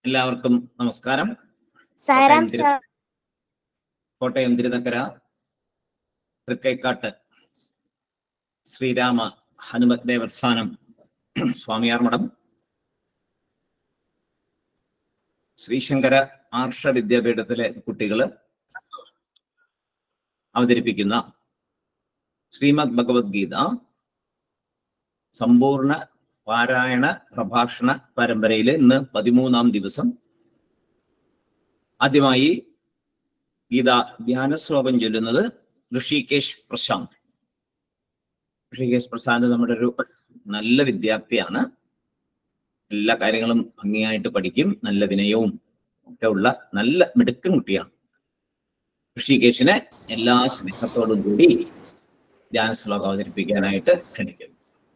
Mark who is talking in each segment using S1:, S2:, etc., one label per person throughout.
S1: എല്ലാവർക്കും നമസ്കാരം
S2: സാറാം
S1: കോട്ടയം തിരു-
S2: സാർ
S1: കോട്ടയം തിരുനക്കര തൃക്കൈക്കാട്ട് ശ്രീരാമ ഹനുമത് ദേവസ്ഥാനം സ്വാമിയാർ മഠം ശ്രീശങ്കര ആർഷ വിദ്യാപീഠത്തിലെ കുട്ടികള് അവതരിപ്പിക്കുന്ന ശ്രീമദ് ഭഗവത്ഗീത സമ്പൂർണ്ണ പാരായണ പ്രഭാഷണ പരമ്പരയിലെ ഇന്ന് പതിമൂന്നാം ദിവസം ആദ്യമായി ഗീത ധ്യാന ശ്ലോകം ചൊല്ലുന്നത് ഋഷികേശ് പ്രശാന്ത് ഋഷികേശ് പ്രശാന്ത് നമ്മുടെ ഒരു നല്ല വിദ്യാർത്ഥിയാണ് എല്ലാ കാര്യങ്ങളും ഭംഗിയായിട്ട് പഠിക്കും നല്ല വിനയവും ഒക്കെ ഉള്ള നല്ല മിടുക്കൻ കുട്ടിയാണ് ഋഷികേശിനെ എല്ലാ സ്നേഹത്തോടും കൂടി ധ്യാന ശ്ലോകം അവതരിപ്പിക്കാനായിട്ട് ക്ഷണിക്കുന്നു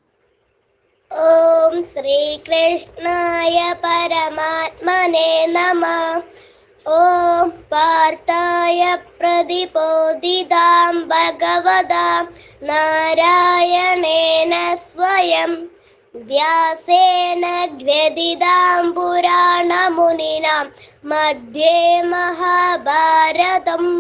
S2: ഓം ശ്രീകൃഷ്ണായ പരമാത്മനെ നമ ഓം പാർത്ഥായ പ്രതിബോധിതാം ഭഗവതാം നാരായണേന സ്വയം വ്യാസേന ഗ്രഥിതാം പുരാണമുനിനാം മധ്യേ മഹാഭാരതം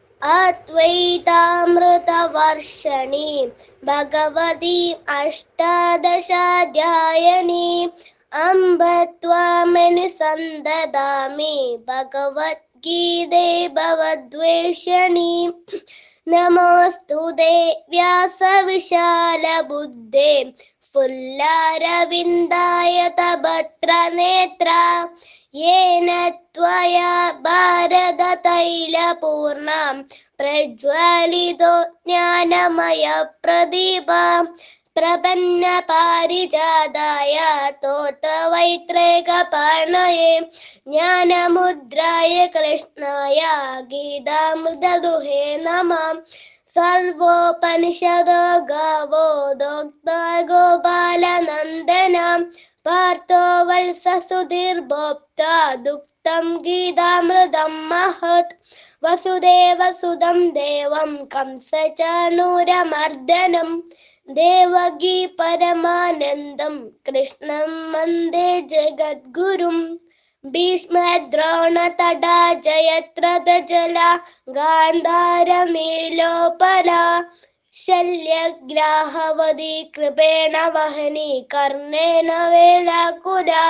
S2: അദ്വൈതാമൃതവർഷണി ഭഗവതി അഷ്ടാദശാധ്യായനി അംബ ത്വാമനുസന്തദാമി ഭഗവദ്ഗീതേ ഭവദ്വേഷണി നമോസ്തുതേ വ്യാസവിശാലബുദ്ധേ ഫുല്ലാരവിന്ദായ തഭദ്രനേത്ര येन त्वया भारततैलपूर्णां प्रज्वलितो ज्ञानमयप्रदीप प्रपन्नपारिजाताय तोत्रवैत्रैकपाणये ज्ञानमुद्राय कृष्णाय गीतामृतदुहे नमः सर्वोपनिषदो गावो दोक्ता गोपालनन्दन पार्थो वत्ससुधीर्भोक्ता दुक्तं गीतामृतं महत् वसुदेवसुदं देवं कंसचानूरमर्दनं देवगी परमानन्दं कृष्णं वन्दे जगद्गुरुम् भीष्मद्रोणतटा जयत्रतजला गान्धारमीलोपला शल्यग्राहवതി कृपेण वहनी कर्णेन वेलाकुला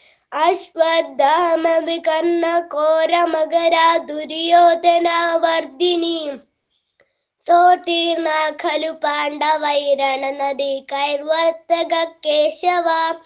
S2: अश्वत्थामविकर्णकोरमगरा दुर्योधनावर्धिनी सोतीर्णा खलु पाण्डवैरणनदी कैर्वर्तक केशव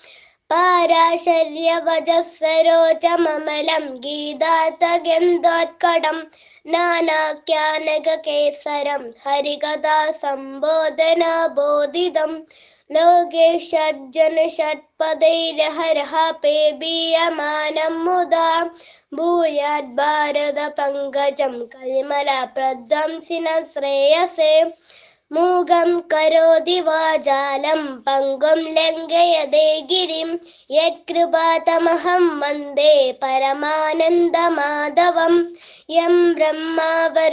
S2: पाराशर्यवजसरोजममलं गीतातगन्धोत्कडं नानाख्यानककेसरं हरिकथा सम्बोधना बोधितं लोके षड्जन षट्पदैरहरः पेबीयमानं मुदा भूयात् भारतपङ्कजं कलिमलप्रध्वंसिन श्रेयसे मूगं करोति वाजालं पङ्गुं लङ्घयते गिरिं यत्कृपातमहं वन्दे परमानन्दमाधवं यं ब्रह्मा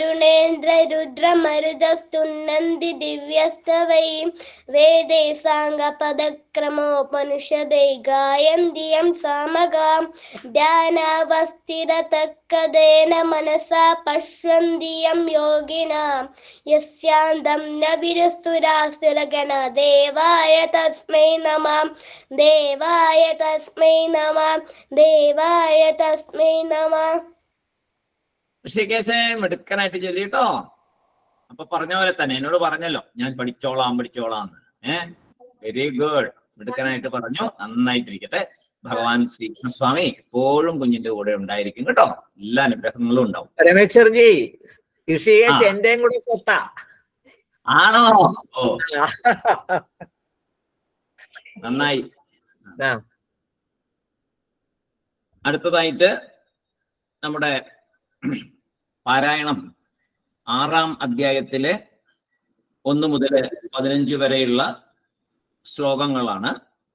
S2: वरुणेन्द्ररुद्रमरुदस्तुन्नन्ति दिव्यस्तवै वेदे साङ्गपदक्रमोपनिषदे गायन्ति यं सामगां ध्यानावस्थिरतक्कदेन मनसा पश्यन्ति यं योगिनां यस्यान्तं न विरसुरासुरगण देवाय तस्मै नमः देवाय तस्मै नमः देवाय तस्मै नमः
S1: ഋഷികേശ് മിടുക്കനായിട്ട് ചൊല്ലിട്ടോ അപ്പൊ പറഞ്ഞ പോലെ തന്നെ എന്നോട് പറഞ്ഞല്ലോ ഞാൻ പഠിച്ചോളാം പഠിച്ചോളാം എന്ന് ഏഹ് വെരി ഗുഡ് മിടുക്കനായിട്ട് പറഞ്ഞു നന്നായിട്ടിരിക്കട്ടെ ഭഗവാൻ ശ്രീകൃഷ്ണസ്വാമി എപ്പോഴും കുഞ്ഞിന്റെ കൂടെ ഉണ്ടായിരിക്കും കേട്ടോ എല്ലാ അനുഗ്രഹങ്ങളും ഉണ്ടാവും
S3: രമേശ്വർജി ഋഷികേശ്
S1: ആ.
S3: എന്റെയും കൂടി സ്വത്താ
S1: ആണോ ഓ നന്നായി
S3: ആ.
S1: അടുത്തതായിട്ട് നമ്മുടെ പാരായണം ആറാം അധ്യായത്തിലെ ഒന്ന് മുതൽ പതിനഞ്ച് വരെയുള്ള ശ്ലോകങ്ങളാണ്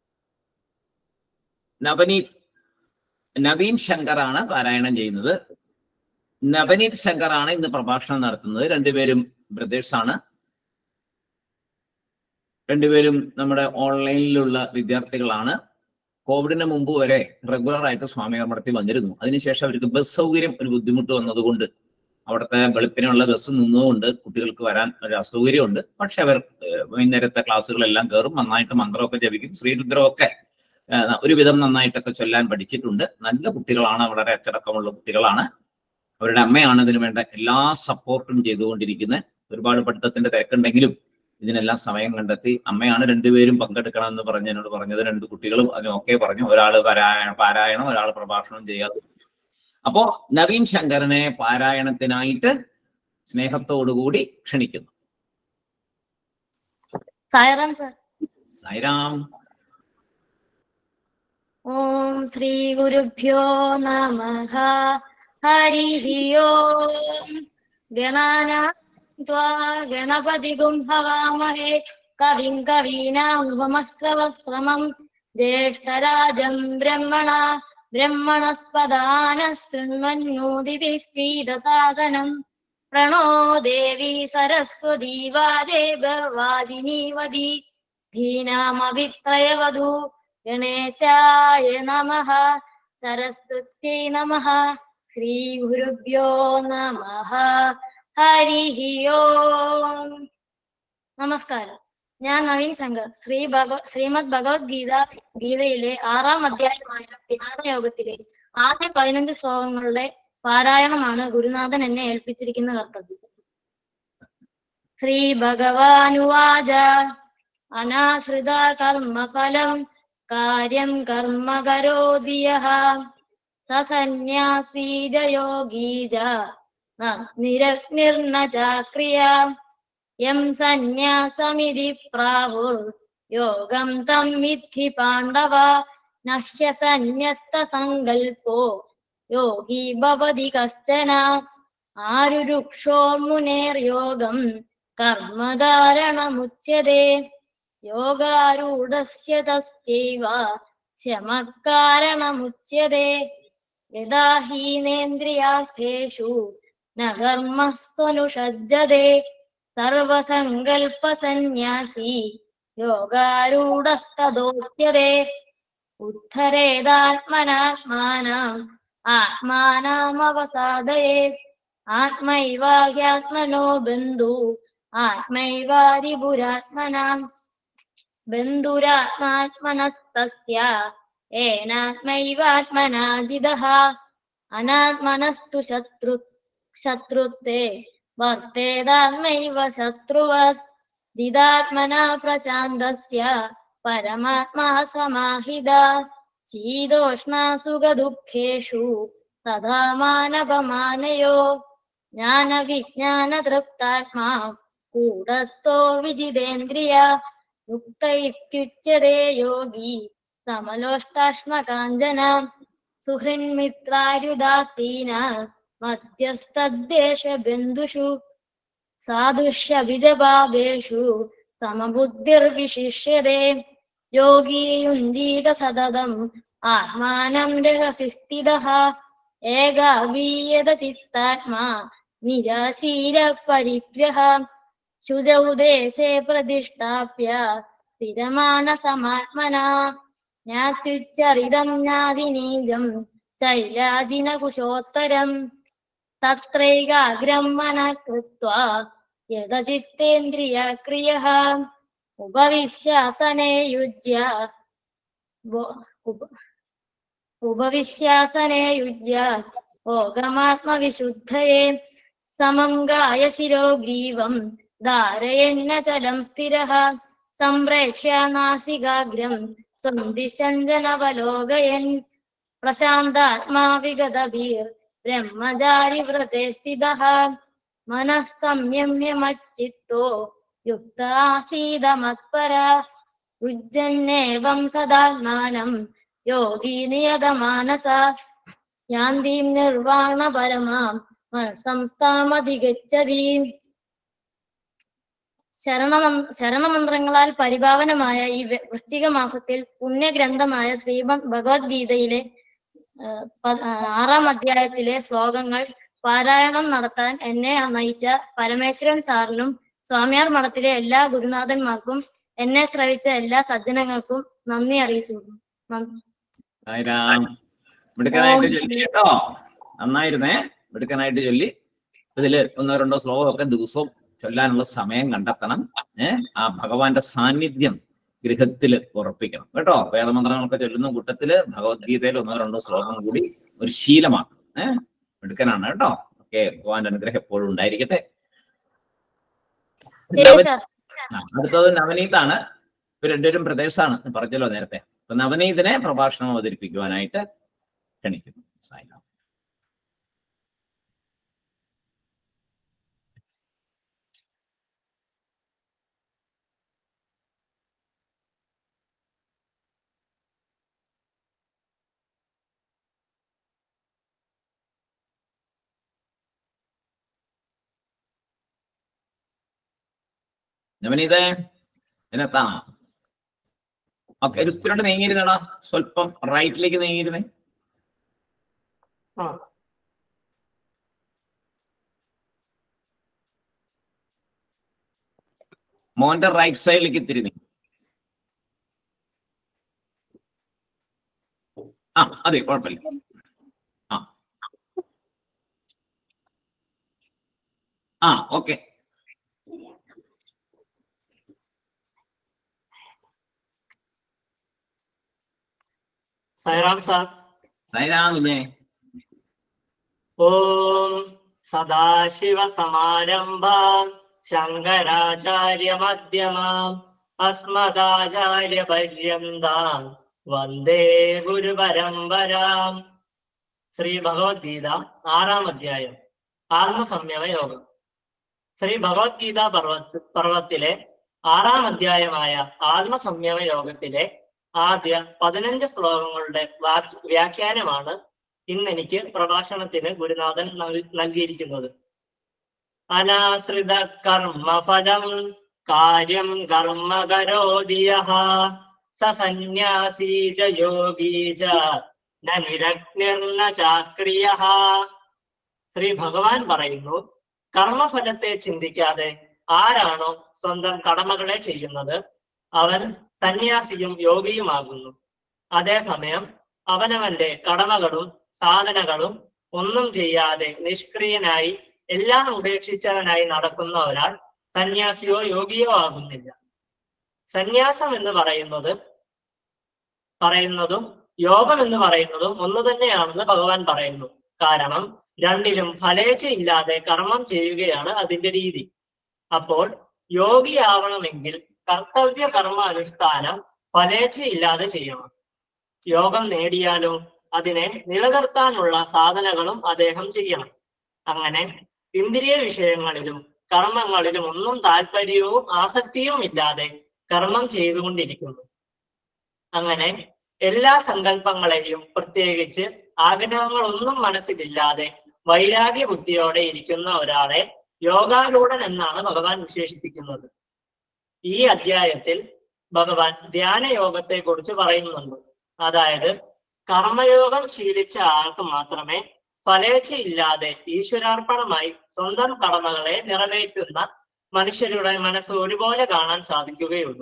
S1: നവനീത് നവീൻ ശങ്കറാണ് പാരായണം ചെയ്യുന്നത് നവനീത് ശങ്കറാണ് ഇന്ന് പ്രഭാഷണം നടത്തുന്നത് രണ്ടുപേരും ബ്രദേഴ്സ് ആണ് രണ്ടുപേരും നമ്മുടെ ഓൺലൈനിലുള്ള വിദ്യാർത്ഥികളാണ് കോവിഡിന് മുമ്പ് വരെ റെഗുലർ ആയിട്ട് സ്വാമിയാർ മഠത്തിൽ വന്നിരുന്നു അതിനുശേഷം അവർക്ക് ബസ് സൗകര്യം ഒരു ബുദ്ധിമുട്ട് വന്നതുകൊണ്ട് അവിടുത്തെ വെളുപ്പിനുള്ള ബസ് നിന്നുകൊണ്ട് കുട്ടികൾക്ക് വരാൻ ഒരു അസൗകര്യമുണ്ട് പക്ഷെ അവർ ഏഹ്, വൈകുന്നേരത്തെ ക്ലാസ്സുകളെല്ലാം കയറും നന്നായിട്ട് മന്ത്രമൊക്കെ ജപിക്കും ശ്രീരുദ്രമൊക്കെ ഏഹ്, ഒരുവിധം നന്നായിട്ടൊക്കെ ചൊല്ലാൻ പഠിച്ചിട്ടുണ്ട് നല്ല കുട്ടികളാണ് വളരെ അച്ചടക്കമുള്ള കുട്ടികളാണ് അവരുടെ അമ്മയാണ് ഇതിനു വേണ്ട എല്ലാ സപ്പോർട്ടും ചെയ്തുകൊണ്ടിരിക്കുന്നത് ഒരുപാട് പഠിത്തത്തിന്റെ തിരക്കുണ്ടെങ്കിലും ഇതിനെല്ലാം സമയം കണ്ടെത്തി അമ്മയാണ് രണ്ടുപേരും പങ്കെടുക്കണം എന്ന് പറഞ്ഞ് എന്നോട് പറഞ്ഞത് രണ്ട് കുട്ടികളും അതിന് ഓക്കെ പറഞ്ഞു ഒരാള് പാരായണം പാരായണം ഒരാൾ പ്രഭാഷണം ചെയ്യാതെ അപ്പോ നവീൻ ശങ്കരനെ പാരായണത്തിനായിട്ട് സ്നേഹത്തോടുകൂടി ക്ഷണിക്കുന്നു
S2: സായറാം സർ
S1: സായിരാം
S2: ഓം ശ്രീ ഗുരുഭ്യോ നമഃ ഹരിഃ ഓം ഗണാനാ ഗണപതിഗും ഹവാമഹേ കവിം കവീനാമുപമശ്രവസ്ത്രമം ജ്യേഷ്ഠരാജം ബ്രഹ്മണ ബ്രഹ്മണസ്പദാന ശൃണ്വന്നൂതിഭിः സീദസാദനം പ്രണോ ദേവി സരസ്വതി വാജേ ഗർവാജിനീവതി ധീനാമവിത്രയവധൂ ഗണേശായ നമഃ സരസ്വത്यै നമഃ ശ്രീ ഗുരുഭ്യോ നമഃ ഹരിഃ ഓം നമസ്കാരം ഞാൻ നവീൻ ശങ്കർ ശ്രീ ഭഗ ശ്രീമദ് ഭഗവത്ഗീത ഗീതയിലെ ആറാം അധ്യായമായ ധ്യാനയോഗത്തിലെ ആദ്യ പതിനഞ്ച് ശ്ലോകങ്ങളുടെ പാരായണമാണ് ഗുരുനാഥൻ എന്നെ ഏൽപ്പിച്ചിരിക്കുന്ന കർത്തവ്യം ശ്രീ ഭഗവാനുവാച അനാശ്രിത കർമ്മഫലം കാര്യം കർമ്മ കരോതി യഃ സ സന്യാസീ ച യോഗീ ച ന നിരഗ്നിർന ചാക്രിയ യം സന്യാസമിതി പ്രാഹുർ യോഗം തം വിദ്ധി പാണ്ഡവ നഹ്യസന്യസ്ത സങ്കൽപ്പോ യോഗി ഭവതി കശ്ചന ആരുരുക്ഷോർമുനേർയോഗം കർമ്മകാരണമുച്യത്തെ യോഗാരൂഢസ്യ തസ്യൈവ ശമഃ കാരണമുച്യത്തെ യഥാ ഹീനേന്ദ്രിയാർത്ഥേഷു ന കർമ്മസ്വനുഷജ്ജതെ സർവസങ്കൽപ്പസന്യാസി യോഗാരൂഢസ്തദോച്യത്തെ ഉദ്ധരേതാത്മനാത്മാനം ആത്മാനാമവസാദയേ ആത്മൈവാഹ്യാത്മനോ ബന്ധു ആത്മൈവാരിപുരാത്മനാം ബന്ധുരാത്മാത്മനസ്തസ്യ ഏനാത്മൈവാത്മനാ ജിതഃ അനാത്മനസ്തു ശത്രു ശത്രുത്തെ വർത്തേതാത്മൈവ ശത്രുവത് ജിതാത്മനാ പ്രശാന്തസ്യ പരമാത്മാ സമാഹിത ശീതോഷ്ണസുഖദുഃഖേഷു തഥാ മാനപമാനയോ ജ്ഞാനവിജ്ഞാനതൃപ്താത്മാ കൂടസ്ഥോ വിജിതേന്ദ്രിയ യുക്ത ഇത്യുച്യതേ യോഗി സമലോഷ്ടാശ്മകാഞ്ചന സുഹൃന്മിത്രാരുദാസീന മധ്യസ്ഥദ്ദേശബന്ധുഷു സാധുഷ്യഭിജപാപേഷു സമബുദ്ധിർവിശിഷ്യതേ യോഗി യുഞ്ജീത സതതം ആത്മാനം രഹസി സ്ഥിതഃ ഏകാഗീയത ചിത്താത്മാ നിരാശീല പരിഗ്രഹ ശുചൗ ദേശേ പ്രതിഷ്ഠാപ്യ സ്ഥിരമാനസമാത്മനാ ജ്ഞാത്യുച്ചരിതം ജ്ഞാതിനീജം ചൈലാജിനകുശോത്തരം തത്രൈകാഗ്രം മനഃ കൃത്വാ യഥചിത്തേന്ദ്രിയക്രിയഃ ഉപവിശ്യാസനെ യുജ്യ വോ- ഉപ- ഉപവിശ്യാസനെ യുജ്യ ഭോഗമാത്മവിശുദ്ധയെ സമം ഗായ ശിരോഗ്രീവം ധാരയന്നചലം സ്ഥിരഃ സംപ്രേക്ഷ്യ നാസികാഗ്രം സ്വം ദിശഞ്ജനവലോകയൻ പ്രശാന്താത്മാ വിഗതഭീർ ബ്രഹ്മചാരി വ്രതേ സ്ഥിതഃ മനഃ സംയമ്യ മच्चित्तो യുക്ത ആസീത മത്പര ഉജ്ജന്നേവം സദാത്മാനം യോഗി നിയതമാനസ യാന്തീം നിർവാണ പരമാം സംസ്ഥാമധിഗച്ഛതി ശരണമ ശരണമന്ത്രങ്ങളാൽ പരിഭാവനമായ ഈ വ- വൃശ്ചിക മാസത്തിൽ പുണ്യഗ്രന്ഥമായ ശ്രീമദ് ഭഗവത്ഗീതയിലെ ആ, പ- ആ, ആറാം അധ്യായത്തിലെ ശ്ലോകങ്ങൾ പാരായണം നടത്താൻ എന്നെ നയിച്ച പരമേശ്വരൻ സാറിനും സ്വാമിയാർ മഠത്തിലെ എല്ലാ ഗുരുനാഥന്മാർക്കും എന്നെ ശ്രവിച്ച എല്ലാ സജ്ജനങ്ങൾക്കും നന്ദി അറിയിച്ചു നന്ദി
S1: സായിരാം മിടുക്കനായിട്ട് ചൊല്ലി കേട്ടോ നന്നായിരുന്നേ മിടുക്കനായിട്ട് ചൊല്ലി ഇതില് ഒന്നോ രണ്ടോ ശ്ലോകമൊക്കെ ദിവസവും ചൊല്ലാനുള്ള സമയം കണ്ടെത്തണം ഏഹ് ആ ഭഗവാന്റെ സാന്നിധ്യം ഗൃഹത്തിൽ ഉറപ്പിക്കണം കേട്ടോ വേദമന്ത്രങ്ങളൊക്കെ ചൊല്ലുന്ന കൂട്ടത്തില് ഭഗവത്ഗീതയിൽ ഒന്നോ രണ്ടോ ശ്ലോകം കൂടി ഒരു ശീലമാണ് ഏഹ് മിടുക്കനാണ് കേട്ടോ ഓക്കെ ഭഗവാന്റെ അനുഗ്രഹം എപ്പോഴും ഉണ്ടായിരിക്കട്ടെ
S2: ശരി സാർ
S1: ആ, അടുത്തത് നവനീതാണ് ഇവർ രണ്ടുപേരും പ്രദേശമാണ് പറഞ്ഞല്ലോ നേരത്തെ അപ്പൊ നവനീതിനെ പ്രഭാഷണം അവതരിപ്പിക്കുവാനായിട്ട് ക്ഷണിക്കുന്നു സായിരാം നവനീതേ ഇതിനെത്താം ഓക്കെ ഒരു സ്ഥിരോട്ട് നീങ്ങിയിരുന്നടാ സ്വല്പം റൈറ്റിലേക്ക് നീങ്ങിയിരുന്നേ
S3: ആ.
S1: മോന്റെ റൈറ്റ് സൈഡിലേക്ക് തിരിഞ്ഞു ആ അതെ കുഴപ്പമില്ല ആ ആ ഓക്കെ
S4: സൈറാം സാർ
S1: സൈരാം കുഞ്ഞേ
S4: ഓം സദാശിവ സമാരംഭ ശങ്കരാചാര്യ മധ്യമാം അസ്മദാചാര്യ പര്യന്താം വന്ദേ ഗുരു പരമ്പരാം ശ്രീ ഭഗവത്ഗീത ആറാം അധ്യായം ആത്മസംയമ യോഗം ശ്രീ ഭഗവത്ഗീത പർവ്വത പർവ്വത്തിലെ ആറാം അധ്യായമായ ആത്മസംയമ യോഗത്തിലെ ആദ്യ പതിനഞ്ച് ശ്ലോകങ്ങളുടെ വാ- വ്യാഖ്യാനമാണ് ഇന്ന് എനിക്ക് പ്രഭാഷണത്തിന് ഗുരുനാഥൻ നൽ- നൽകിയിരിക്കുന്നത് അനാശ്രിത കർമ്മഫലം കാര്യം കർമ്മ കരോതിയഃ സ സന്യാസീ ച യോഗീ ച ന നിരഗ്നിർന ചാക്രിയഃ ശ്രീ ഭഗവാൻ പറയുന്നു കർമ്മഫലത്തെ ചിന്തിക്കാതെ ആരാണോ സ്വന്തം കടമകളെ ചെയ്യുന്നത് അവൻ സന്യാസിയും യോഗിയുമാകുന്നു അതേസമയം അവനവന്റെ കടമകളും സാധനകളും ഒന്നും ചെയ്യാതെ നിഷ്ക്രിയനായി എല്ലാം ഉപേക്ഷിച്ചവനായി നടക്കുന്ന ഒരാൾ സന്യാസിയോ യോഗിയോ ആകുന്നില്ല സന്യാസം എന്ന് പറയുന്നത് പറയുന്നതും യോഗം എന്ന് പറയുന്നതും ഒന്ന് തന്നെയാണെന്ന് ഭഗവാൻ പറയുന്നു കാരണം രണ്ടിലും ഫലേച്ഛ ഇല്ലാതെ കർമ്മം ചെയ്യുകയാണ് അതിന്റെ രീതി അപ്പോൾ യോഗിയാവണമെങ്കിൽ കർത്തവ്യ കർമ്മ അനുഷ്ഠാനം ഫലേച്ഛ ഇല്ലാതെ ചെയ്യണം യോഗം നേടിയാലോ അതിനെ നിലനിർത്താനുള്ള സാധനങ്ങളും അദ്ദേഹം ചെയ്യണം അങ്ങനെ ഇന്ദ്രിയ വിഷയങ്ങളിലും കർമ്മങ്ങളിലും ഒന്നും താല്പര്യവും ആസക്തിയും ഇല്ലാതെ കർമ്മം ചെയ്തുകൊണ്ടിരിക്കുന്നു അങ്ങനെ എല്ലാ സങ്കല്പങ്ങളെയും പ്രത്യേകിച്ച് ആഗ്രഹങ്ങളൊന്നും മനസ്സിലില്ലാതെ വൈരാഗ്യ ബുദ്ധിയോടെ ഇരിക്കുന്ന ഒരാളെ യോഗാരൂഢൻ എന്നാണ് ഭഗവാൻ വിശേഷിപ്പിക്കുന്നത് ഈ അധ്യായത്തിൽ ഭഗവാൻ ധ്യാന യോഗത്തെ കുറിച്ച് പറയുന്നുണ്ട് അതായത് കർമ്മയോഗം ശീലിച്ച ആൾക്ക് മാത്രമേ ഫലേച്ഛ ഇല്ലാതെ ഈശ്വരാർപ്പണമായി സ്വന്തം കടമകളെ നിറവേറ്റുന്ന മനുഷ്യരുടെ മനസ്സ് ഒരുപോലെ കാണാൻ സാധിക്കുകയുള്ളൂ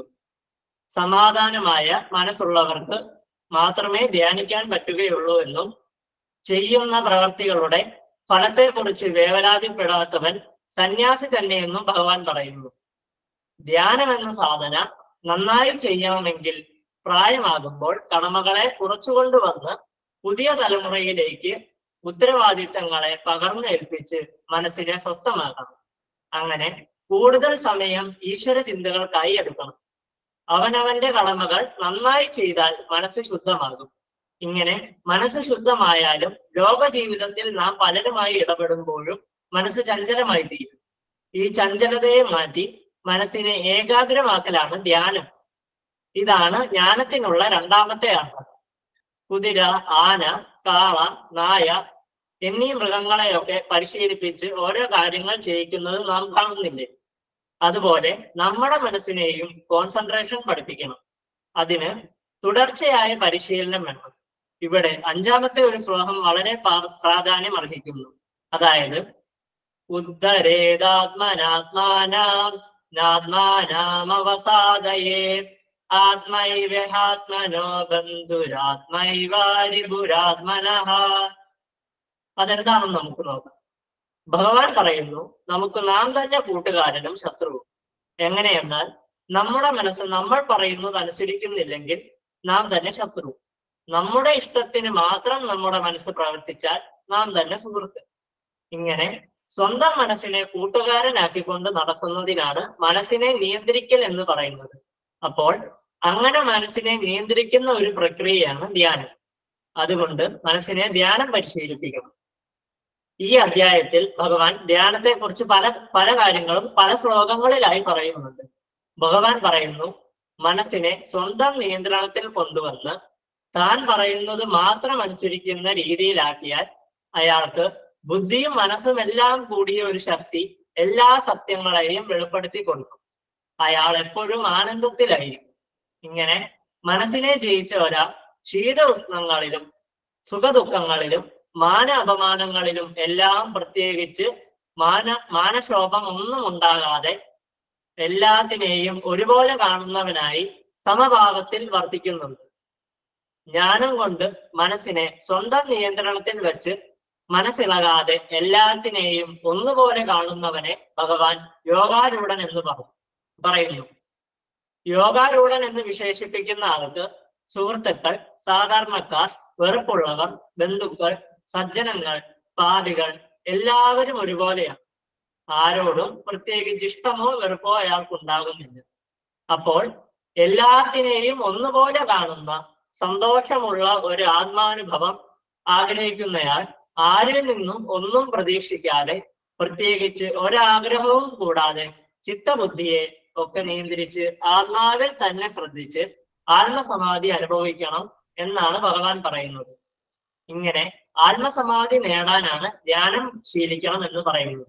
S4: സമാധാനമായ മനസ്സുള്ളവർക്ക് മാത്രമേ ധ്യാനിക്കാൻ പറ്റുകയുള്ളൂ എന്നും ചെയ്യുന്ന പ്രവർത്തികളുടെ ഫലത്തെക്കുറിച്ച് വേവലാതിപ്പെടാത്തവൻ സന്യാസി തന്നെയെന്നും ഭഗവാൻ പറയുന്നു ധ്യാനം എന്ന സാധന നന്നായി ചെയ്യണമെങ്കിൽ പ്രായമാകുമ്പോൾ കടമകളെ കുറച്ചുകൊണ്ടുവന്ന് പുതിയ തലമുറയിലേക്ക് ഉത്തരവാദിത്തങ്ങളെ പകർന്നേൽപ്പിച്ച് മനസ്സിനെ സ്വസ്ഥമാക്കണം അങ്ങനെ കൂടുതൽ സമയം ഈശ്വര ചിന്തകൾക്കായി എടുക്കണം അവനവന്റെ കടമകൾ നന്നായി ചെയ്താൽ മനസ്സ് ശുദ്ധമാകും ഇങ്ങനെ മനസ്സ് ശുദ്ധമായാലും ലോക ജീവിതത്തിൽ നാം പലരുമായി ഇടപെടുമ്പോഴും മനസ്സ് ചഞ്ചലമായി തീരും ഈ ചഞ്ചലതയെ മാറ്റി മനസ്സിനെ ഏകാഗ്രമാക്കലാണ് ധ്യാനം ഇതാണ് ജ്ഞാനത്തിനുള്ള രണ്ടാമത്തെ അർത്ഥം കുതിര ആന കാള നായ എന്നീ മൃഗങ്ങളെയൊക്കെ പരിശീലിപ്പിച്ച് ഓരോ കാര്യങ്ങൾ ചെയ്യിക്കുന്നത് നാം കാണുന്നില്ലേ അതുപോലെ നമ്മുടെ മനസ്സിനെയും കോൺസെൻട്രേഷൻ പഠിപ്പിക്കണം അതിന് തുടർച്ചയായ പരിശീലനം വേണം ഇവിടെ അഞ്ചാമത്തെ ഒരു ശ്ലോകം വളരെ പാ- പ്രാധാന്യം അർഹിക്കുന്നു അതായത് ഉദ്ധരേതാത്മനാത്മാനാം നാത്മാനാമവസാദയേ ആത്മൈവഹാത്മനോ ബന്ധുരാത്മൈവാരിപുരാത്മനഃ അതെന്താണെന്ന് നമുക്ക് നോക്കാം ഭഗവാൻ പറയുന്നു നമുക്ക് നാം തന്നെ കൂട്ടുകാരനും ശത്രുവും എങ്ങനെയെന്നാൽ നമ്മുടെ മനസ്സ് നമ്മൾ പറയുന്നത് അനുസരിക്കുന്നില്ലെങ്കിൽ നാം തന്നെ ശത്രു നമ്മുടെ ഇഷ്ടത്തിന് മാത്രം നമ്മുടെ മനസ്സ് പ്രവർത്തിച്ചാൽ നാം തന്നെ സുഹൃത്ത് ഇങ്ങനെ സ്വന്തം മനസ്സിനെ കൂട്ടുകാരനാക്കിക്കൊണ്ട് നടക്കുന്നതിനാണ് മനസ്സിനെ നിയന്ത്രിക്കൽ എന്ന് പറയുന്നത് അപ്പോൾ അങ്ങനെ മനസ്സിനെ നിയന്ത്രിക്കുന്ന ഒരു പ്രക്രിയയാണ് ധ്യാനം അതുകൊണ്ട് മനസ്സിനെ ധ്യാനം പരിശീലിപ്പിക്കണം ഈ അധ്യായത്തിൽ ഭഗവാൻ ധ്യാനത്തെ കുറിച്ച് പല പല കാര്യങ്ങളും പല ശ്ലോകങ്ങളിലായി പറയുന്നുണ്ട് ഭഗവാൻ പറയുന്നു മനസ്സിനെ സ്വന്തം നിയന്ത്രണത്തിൽ കൊണ്ടുവന്ന് താൻ പറയുന്നത് മാത്രം അനുസരിക്കുന്ന രീതിയിലാക്കിയാൽ അയാൾക്ക് ബുദ്ധിയും മനസ്സും എല്ലാം കൂടിയ ഒരു ശക്തി എല്ലാ സത്യങ്ങളെയും വെളിപ്പെടുത്തി കൊടുക്കും അയാൾ എപ്പോഴും ആനന്ദത്തിലായിരിക്കും ഇങ്ങനെ മനസ്സിനെ ജയിച്ച ഒരാൾ ശീതോഷ്ണങ്ങളിലും സുഖദുഃഖങ്ങളിലും മാന അപമാനങ്ങളിലും എല്ലാം പ്രത്യേകിച്ച് മാന മാനശോഭം ഒന്നും ഉണ്ടാകാതെ എല്ലാത്തിനെയും ഒരുപോലെ കാണുന്നവനായി സമഭാവത്തിൽ വർത്തിക്കുന്നുണ്ട് ജ്ഞാനം കൊണ്ട് മനസ്സിനെ സ്വന്തം നിയന്ത്രണത്തിൽ വെച്ച് മനസ്സിളകാതെ എല്ലാത്തിനെയും ഒന്നുപോലെ കാണുന്നവനെ ഭഗവാൻ യോഗാരൂഢൻ എന്ന് പറഞ്ഞു പറയുന്നു യോഗാരൂഢൻ എന്ന് വിശേഷിപ്പിക്കുന്ന ആൾക്ക് സുഹൃത്തുക്കൾ സാധാരണക്കാർ വെറുപ്പുള്ളവർ ബന്ധുക്കൾ സജ്ജനങ്ങൾ പാപികൾ എല്ലാവരും ഒരുപോലെയാണ് ആരോടും പ്രത്യേകിച്ച് ഇഷ്ടമോ വെറുപ്പോ അയാൾക്ക് ഉണ്ടാകുന്നില്ല അപ്പോൾ എല്ലാത്തിനെയും ഒന്നുപോലെ കാണുന്ന സന്തോഷമുള്ള ഒരു ആത്മാനുഭവം ആഗ്രഹിക്കുന്നയാൾ ആരിൽ നിന്നും ഒന്നും പ്രതീക്ഷിക്കാതെ പ്രത്യേകിച്ച് ഒരാഗ്രഹവും കൂടാതെ ചിത്തബുദ്ധിയെ ഒക്കെ നിയന്ത്രിച്ച് ആത്മാവിൽ തന്നെ ശ്രദ്ധിച്ച് ആത്മസമാധി അനുഭവിക്കണം എന്നാണ് ഭഗവാൻ പറയുന്നത് ഇങ്ങനെ ആത്മസമാധി നേടാനാണ് ധ്യാനം ശീലിക്കണം എന്ന് പറയുന്നത്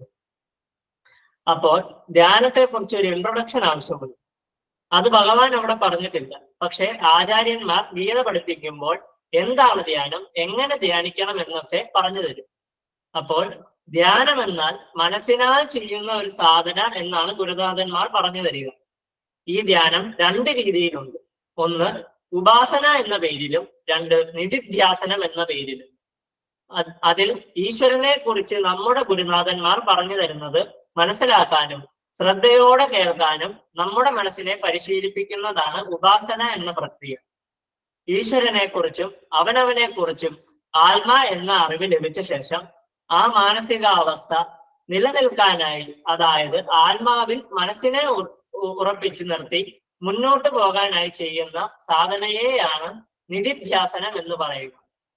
S4: അപ്പോൾ ധ്യാനത്തെ കുറിച്ച് ഒരു ഇൻട്രൊഡക്ഷൻ ആവശ്യമുണ്ട് അത് ഭഗവാൻ അവിടെ പറഞ്ഞിട്ടില്ല പക്ഷെ ആചാര്യന്മാർ ഗീത പഠിപ്പിക്കുമ്പോൾ എന്താണ് ധ്യാനം എങ്ങനെ ധ്യാനിക്കണം എന്നൊക്കെ പറഞ്ഞു തരും അപ്പോൾ ധ്യാനം എന്നാൽ മനസ്സിനാൽ ചെയ്യുന്ന ഒരു സാധന എന്നാണ് ഗുരുനാഥന്മാർ പറഞ്ഞു തരിക ഈ ധ്യാനം രണ്ട് രീതിയിലുണ്ട് ഒന്ന് ഉപാസന എന്ന പേരിലും രണ്ട് നിധിധ്യാസനം എന്ന പേരിലും അത് അതിൽ ഈശ്വരനെ കുറിച്ച് നമ്മുടെ ഗുരുനാഥന്മാർ പറഞ്ഞു തരുന്നത് മനസ്സിലാക്കാനും ശ്രദ്ധയോടെ കേൾക്കാനും നമ്മുടെ മനസ്സിനെ പരിശീലിപ്പിക്കുന്നതാണ് ഉപാസന എന്ന പ്രക്രിയ ഈശ്വരനെ കുറിച്ചും അവനവനെ കുറിച്ചും ആത്മ എന്ന അറിവ് ലഭിച്ച ശേഷം ആ മാനസികാവസ്ഥ നിലനിൽക്കാനായി അതായത് ആത്മാവിൽ മനസ്സിനെ ഉ- ഉ- ഉറപ്പിച്ചു നിർത്തി മുന്നോട്ട് പോകാനായി ചെയ്യുന്ന സാധനയെയാണ് നിധിധ്യാസനം എന്ന് പറയുക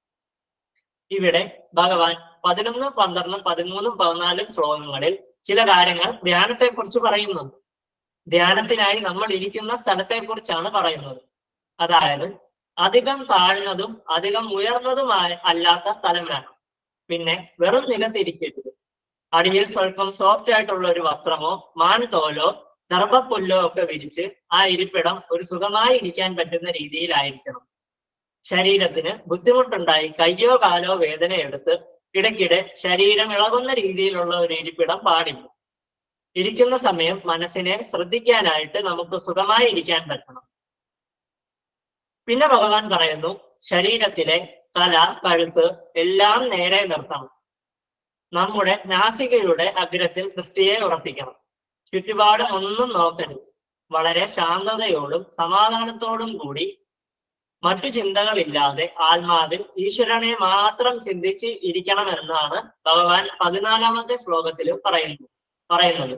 S4: ഇവിടെ ഭഗവാൻ പതിനൊന്നും പന്ത്രണ്ടും പതിമൂന്നും പതിനാലും ശ്ലോകങ്ങളിൽ ചില കാര്യങ്ങൾ ധ്യാനത്തെ കുറിച്ച് പറയുന്നുണ്ട് ധ്യാനത്തിനായി നമ്മൾ ഇരിക്കുന്ന സ്ഥലത്തെ കുറിച്ചാണ് പറയുന്നത് അതായത് അധികം താഴ്ന്നതും അധികം ഉയർന്നതുമായ അല്ലാത്ത സ്ഥലം വേണം പിന്നെ വെറും നിലത്തിരിക്കരുത് അടിയിൽ സ്വല്പം സോഫ്റ്റ് ആയിട്ടുള്ള ഒരു വസ്ത്രമോ മാൻതോലോ ദർഭപ്പുല്ലോ ഒക്കെ വിരിച്ച് ആ ഇരിപ്പിടം ഒരു സുഖമായി ഇരിക്കാൻ പറ്റുന്ന രീതിയിലായിരിക്കണം ശരീരത്തിന് ബുദ്ധിമുട്ടുണ്ടായി കയ്യോ കാലോ വേദന എടുത്ത് ഇടയ്ക്കിടെ ശരീരം ഇളകുന്ന രീതിയിലുള്ള ഒരു ഇരിപ്പിടം പാടില്ല ഇരിക്കുന്ന സമയം മനസ്സിനെ ശ്രദ്ധിക്കാനായിട്ട് നമുക്ക് സുഖമായി ഇരിക്കാൻ പറ്റണം പിന്നെ ഭഗവാൻ പറയുന്നു ശരീരത്തിലെ തല കഴുത്ത് എല്ലാം നേരെ നിർത്തണം നമ്മുടെ നാസികയുടെ അഗ്രത്തിൽ ദൃഷ്ടിയെ ഉറപ്പിക്കണം ചുറ്റുപാടും ഒന്നും നോക്കരുത് വളരെ ശാന്തതയോടും സമാധാനത്തോടും കൂടി മറ്റു ചിന്തകളില്ലാതെ ആത്മാവിൽ ഈശ്വരനെ മാത്രം ചിന്തിച്ച് ഇരിക്കണമെന്നാണ് ഭഗവാൻ പതിനാലാമത്തെ ശ്ലോകത്തിലും പറയുന്നു പറയുന്നത്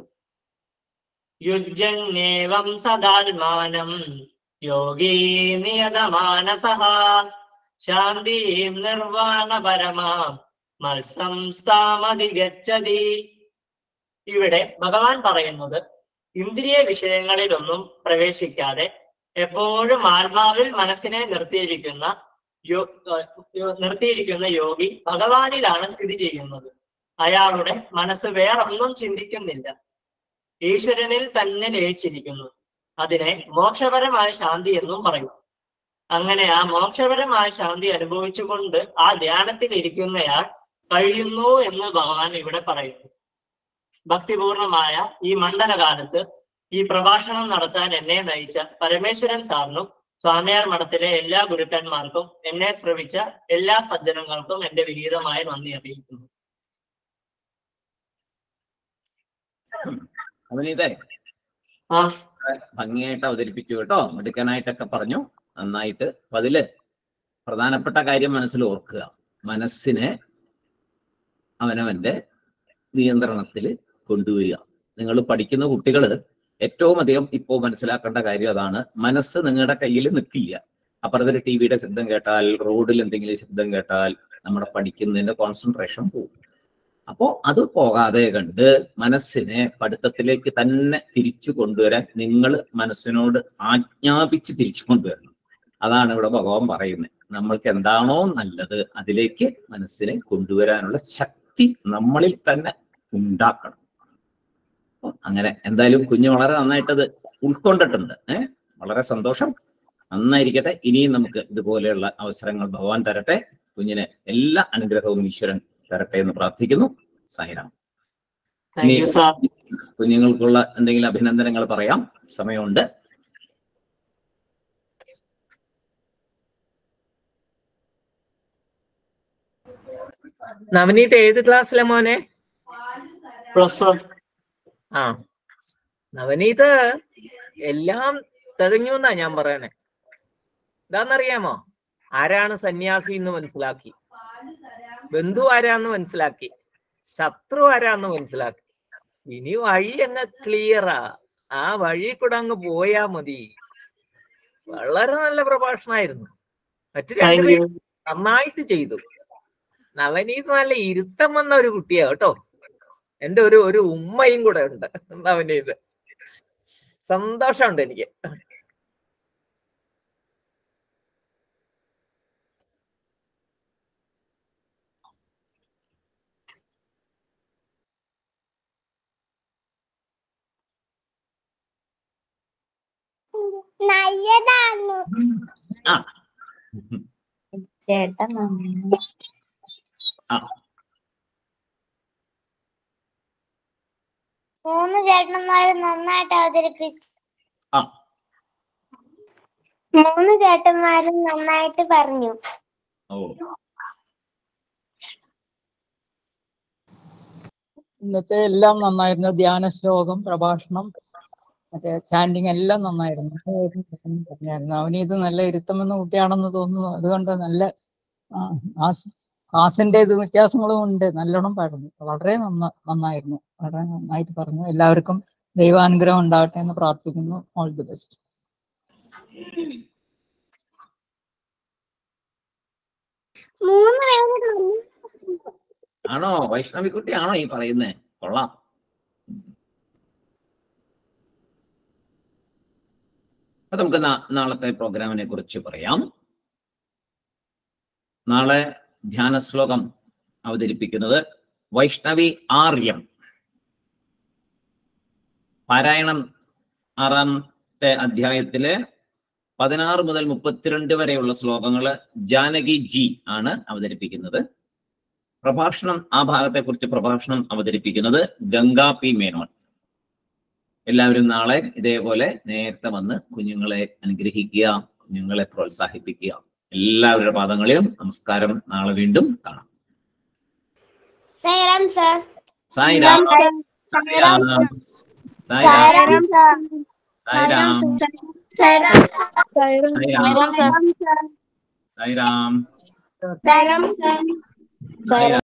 S4: യുജ്ജന്യേവം സദാത്മാനം യോഗീ നിയതമാനസഃ ശാന്തിം നിർവാണ പരമാം മത്സംസ്ഥാമധിഗച്ഛതി ഇവിടെ ഭഗവാൻ പറയുന്നത് ഇന്ദ്രിയ വിഷയങ്ങളിലൊന്നും പ്രവേശിക്കാതെ എപ്പോഴും ആത്മാവിൽ മനസ്സിനെ നിർത്തിയിരിക്കുന്ന യോ- യോ- നിർത്തിയിരിക്കുന്ന യോഗി ഭഗവാനിലാണ് സ്ഥിതി ചെയ്യുന്നത് അയാളുടെ മനസ്സ് വേറൊന്നും ചിന്തിക്കുന്നില്ല ഈശ്വരനിൽ തന്നെ ലയിച്ചിരിക്കുന്നു അതിനെ മോക്ഷപരമായ ശാന്തി എന്നും പറയും അങ്ങനെ ആ മോക്ഷപരമായ ശാന്തി അനുഭവിച്ചുകൊണ്ട് ആ ധ്യാനത്തിൽ ഇരിക്കുന്നയാൾ കഴിയുന്നു എന്ന് ഭഗവാൻ ഇവിടെ പറയുന്നു ഭക്തിപൂർണമായ ഈ മണ്ഡലകാലത്ത് ഈ പ്രഭാഷണം നടത്താൻ എന്നെ നയിച്ച പരമേശ്വരൻ സാറിനും സ്വാമിയാർ മഠത്തിലെ എല്ലാ ഗുരുക്കന്മാർക്കും എന്നെ ശ്രവിച്ച എല്ലാ സജ്ജനങ്ങൾക്കും എന്റെ വിനീതമായ നന്ദി അറിയിക്കുന്നു
S1: അവനീതേ
S4: ആ
S1: ഭംഗിയായിട്ട് അവതരിപ്പിച്ചു കേട്ടോ മിടുക്കനായിട്ടൊക്കെ പറഞ്ഞു നന്നായിട്ട് അപ്പൊ അതില് പ്രധാനപ്പെട്ട കാര്യം മനസ്സിൽ ഓർക്കുക മനസ്സിനെ അവനവന്റെ നിയന്ത്രണത്തിൽ കൊണ്ടുവരിക നിങ്ങൾ പഠിക്കുന്ന കുട്ടികൾ ഏറ്റവും അധികം ഇപ്പോൾ മനസ്സിലാക്കേണ്ട കാര്യം അതാണ് മനസ്സ് നിങ്ങളുടെ കയ്യിൽ നിൽക്കില്ല അപ്പുറത്തൊരു ടി വിയുടെ ശബ്ദം കേട്ടാൽ റോഡിൽ എന്തെങ്കിലും ശബ്ദം കേട്ടാൽ നമ്മുടെ പഠിക്കുന്നതിന്റെ കോൺസെൻട്രേഷൻ പോകും അപ്പോ അത് പോകാതെ കണ്ട് മനസ്സിനെ പഠിത്തത്തിലേക്ക് തന്നെ തിരിച്ചു കൊണ്ടുവരാൻ നിങ്ങൾ മനസ്സിനോട് ആജ്ഞാപിച്ച് തിരിച്ചു കൊണ്ടുവരണം അതാണ് ഇവിടെ ഭഗവാൻ പറയുന്നത് നമ്മൾക്ക് എന്താണോ നല്ലത് അതിലേക്ക് മനസ്സിനെ കൊണ്ടുവരാനുള്ള ശക്തി നമ്മളിൽ തന്നെ ഉണ്ടാക്കണം അപ്പൊ അങ്ങനെ എന്തായാലും കുഞ്ഞ് വളരെ നന്നായിട്ടത് ഉൾക്കൊണ്ടിട്ടുണ്ട് ഏഹ് വളരെ സന്തോഷം നന്നായിരിക്കട്ടെ ഇനിയും നമുക്ക് ഇതുപോലെയുള്ള അവസരങ്ങൾ ഭഗവാൻ തരട്ടെ കുഞ്ഞിന് എല്ലാ അനുഗ്രഹവും ഈശ്വരൻ തരട്ടെ എന്ന് പ്രാർത്ഥിക്കുന്നു സായിരാം
S4: താങ്ക് യു സാർ
S1: കുഞ്ഞുങ്ങൾക്കുള്ള എന്തെങ്കിലും അഭിനന്ദനങ്ങൾ പറയാം സമയമുണ്ട്
S3: നവനീത് ഏത് ക്ലാസ്സിലെ മോനെ
S4: പ്ലസ് വൺ
S3: ആ നവനീത് എല്ലാം തികഞ്ഞു എന്നാ ഞാൻ പറയണേ എന്താന്നറിയാമോ ആരാണ് സന്യാസി എന്ന് മനസ്സിലാക്കി ബന്ധു ആരാന്ന് മനസ്സിലാക്കി ശത്രു ആരാന്ന് മനസ്സിലാക്കി ഇനി വഴി അങ്ങ് ക്ലിയറാ ആ വഴി കൂടെ അങ്ങ് പോയാ മതി വളരെ നല്ല പ്രഭാഷണമായിരുന്നു മറ്റു
S4: താങ്ക്
S3: രണ്ടുപേരും
S4: യു
S3: നന്നായിട്ട് ചെയ്തു നവനീത് നല്ല ഇരുത്തം വന്ന ഒരു കുട്ടിയാ കേട്ടോ എന്റെ ഒരു ഒരു ഉമ്മയും കൂടെ ഉണ്ട് നവനീത് സന്തോഷമുണ്ട് എനിക്ക്
S5: നല്ലതാണ്
S1: ആ
S5: ചേട്ടൻ
S1: ആ.
S5: മൂന്ന് ചേട്ടന്മാരും നന്നായിട്ട് അവതരിപ്പിച്ചു
S1: ആ.
S5: മൂന്ന് ചേട്ടന്മാരും നന്നായിട്ട് പറഞ്ഞു
S1: ഓ
S6: ഇന്നത്തെ എല്ലാം നന്നായിരുന്നു ധ്യാന ശ്ലോകം പ്രഭാഷണം മറ്റേ ചാൻഡിങ് എല്ലാം നന്നായിരുന്നു പറഞ്ഞായിരുന്നു അവനിത് നല്ല ഇരുത്തമെന്ന കുട്ടിയാണെന്ന് തോന്നുന്നു അതുകൊണ്ട് നല്ല ആ, ആ സ് ക്ലാസിന്റെ ഇത് വ്യത്യാസങ്ങളും ഉണ്ട് നല്ലോണം പറഞ്ഞു വളരെ നന്ന നന്നായിരുന്നു വളരെ നന്നായിട്ട് പറഞ്ഞു എല്ലാവർക്കും ദൈവാനുഗ്രഹം ഉണ്ടാവട്ടെ എന്ന് പ്രാർത്ഥിക്കുന്നു ഓൾ ദി ബെസ്റ്റ്
S5: മൂന്ന് പേര്
S1: ആണോ വൈഷ്ണവിക്കുട്ടി ആണോ ഈ പറയുന്നേ കൊള്ളാം അപ്പൊ നമുക്ക് നാ- നാളത്തെ പ്രോഗ്രാമിനെ കുറിച്ച് പറയാം നാളെ ധ്യാന ശ്ലോകം അവതരിപ്പിക്കുന്നത് വൈഷ്ണവി ആര്യം പാരായണം ആറാമത്തെ അധ്യായത്തിലെ പതിനാറ് മുതൽ മുപ്പത്തിരണ്ട് വരെയുള്ള ശ്ലോകങ്ങള് ജാനകി ജി ആണ് അവതരിപ്പിക്കുന്നത് പ്രഭാഷണം ആ ഭാഗത്തെ കുറിച്ച് പ്രഭാഷണം അവതരിപ്പിക്കുന്നത് ഗംഗാ പി മേനോൻ എല്ലാവരും നാളെ ഇതേപോലെ നേരത്തെ വന്ന് കുഞ്ഞുങ്ങളെ അനുഗ്രഹിക്കുക കുഞ്ഞുങ്ങളെ പ്രോത്സാഹിപ്പിക്കുക എല്ലാവരുടെ പാദങ്ങളിലും നമസ്കാരം നാളെ വീണ്ടും കാണാം
S5: Sairam sir
S1: Sairam Sairam Sairam Sairam
S5: Sairam
S1: Sairam
S2: sir
S1: Sairam
S5: Sairam sir
S1: Sai Ram